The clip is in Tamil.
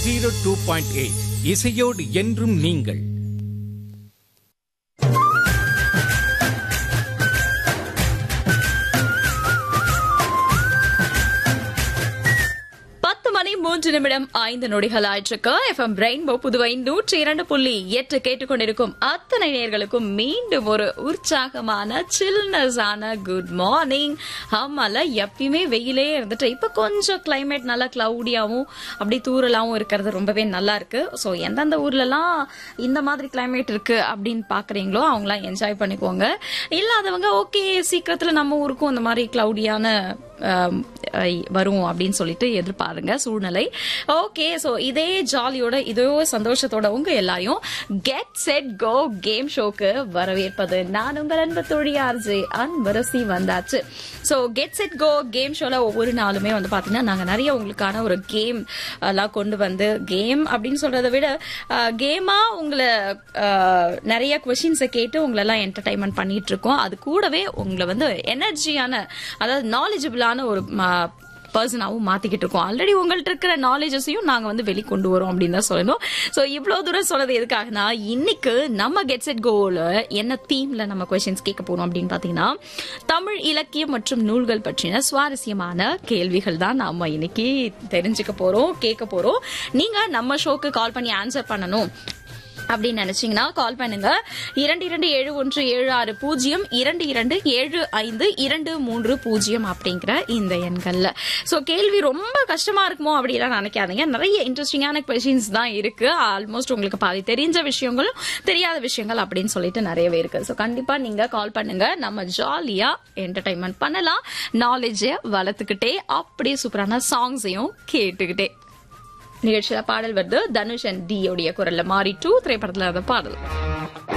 ஜீரோ டூ பாயிண்ட் எயிட் இசையோடு என்றும் நீங்கள் பத்து மணி மூன்று நிமிடம் ஐந்து நொடிகள் ஆயிற்றுக்கு எஃப்எம் ரெயின்போ புதுவை நூற்றி இரண்டு புள்ளி எட்டு கேட்டுக்கொண்டிருக்கும் அத்தனை நேர்களுக்கும் மீண்டும் ஒரு உற்சாகமான சில்னஸ் ஆன குட் மார்னிங் ஆமால எப்பயுமே வெயிலே இருந்துட்டு இப்ப கொஞ்சம் கிளைமேட் நல்லா கிளவுடியாவும் அப்படி தூரலாவும் இருக்கிறது ரொம்பவே நல்லா இருக்கு ஸோ எந்தெந்த ஊர்லலாம் இந்த மாதிரி கிளைமேட் இருக்கு அப்படின்னு பாக்குறீங்களோ அவங்களாம் என்ஜாய் பண்ணிக்கோங்க இல்லாதவங்க ஓகே சீக்கிரத்துல நம்ம ஊருக்கும் இந்த மாதிரி கிளவுடியான ஆம், ஐ, வரும் அப்படின்னு சொல்லிட்டு எதிர்பாருங்க சூழ்நிலை ஓகே சோ இதே ஜாலியோட இதே சந்தோஷத்தோட உங்க எல்லாரையும் கெட் செட் கோ கேம் ஷோக்கு வரவேற்பது நான் உங்கள் அன்பு தோழி ஆர்ஜே அன்பரசி வந்தாச்சு so get set go game ஷோல ஒவ்வொரு நாளுமே வந்து பாத்தீங்கன்னா நாங்க நிறைய உங்களுக்கான ஒரு கேம் எல்லாம் கொண்டு வந்து கேம் அப்படின்னு சொல்றதை விட கேமா உங்களை அஹ், நிறைய கொஷின்ஸை கேட்டு உங்களை எல்லாம் என்டர்டைன்மெண்ட் பண்ணிட்டு இருக்கோம் அது கூடவே உங்களை வந்து எனர்ஜியான அதாவது நாலேஜபிளான ஒரு பர்சனாவும் மாத்திக்கிட்டு இருக்கோம் ஆல்ரெடி உங்கள்ட்ட இருக்கிற நாலேஜஸையும் நாங்க வந்து வெளி கொண்டு வரோம் அப்படின்னு தான் சொல்லணும் சோ இவ்வளவு தூரம் சொல்றது எதுக்காகனா இன்னைக்கு நம்ம கெட் செட் கோல என்ன தீம்ல நம்ம கொஸ்டின்ஸ் கேட்க போறோம் அப்படின்னு பாத்தீங்கன்னா தமிழ் இலக்கியம் மற்றும் நூல்கள் பற்றின சுவாரஸ்யமான கேள்விகள் தான் நாம இன்னைக்கு தெரிஞ்சுக்க போறோம் கேட்க போறோம் நீங்க நம்ம ஷோக்கு கால் பண்ணி ஆன்சர் பண்ணணும் அப்படின்னு நினைச்சீங்கன்னா கால் பண்ணுங்க இரண்டு இரண்டு ஏழு ஒன்று ஏழு ஆறு பூஜ்ஜியம் இரண்டு இரண்டு ஏழு ஐந்து இரண்டு மூன்று பூஜ்ஜியம் அப்படிங்கிற இந்த எண்கள்ல சோ கேள்வி ரொம்ப கஷ்டமா இருக்குமோ அப்படிலாம் நினைக்காதீங்க நிறைய இன்ட்ரெஸ்டிங்கான கொஸ்டின்ஸ் தான் இருக்கு ஆல்மோஸ்ட் உங்களுக்கு பாதி தெரிஞ்ச விஷயங்களும் தெரியாத விஷயங்கள் அப்படின்னு சொல்லிட்டு நிறையவே இருக்கு சோ கண்டிப்பா நீங்க கால் பண்ணுங்க நம்ம ஜாலியா என்டர்டைன்மெண்ட் பண்ணலாம் நாலேஜை வளர்த்துக்கிட்டே அப்படியே சூப்பரான சாங்ஸையும் கேட்டுக்கிட்டே நிகழ்ச்சியில பாடல் வருது தனுஷ் அண்ட் டி உடைய குரல்ல மாறி டூ திரைப்படத்துல அந்த பாடல்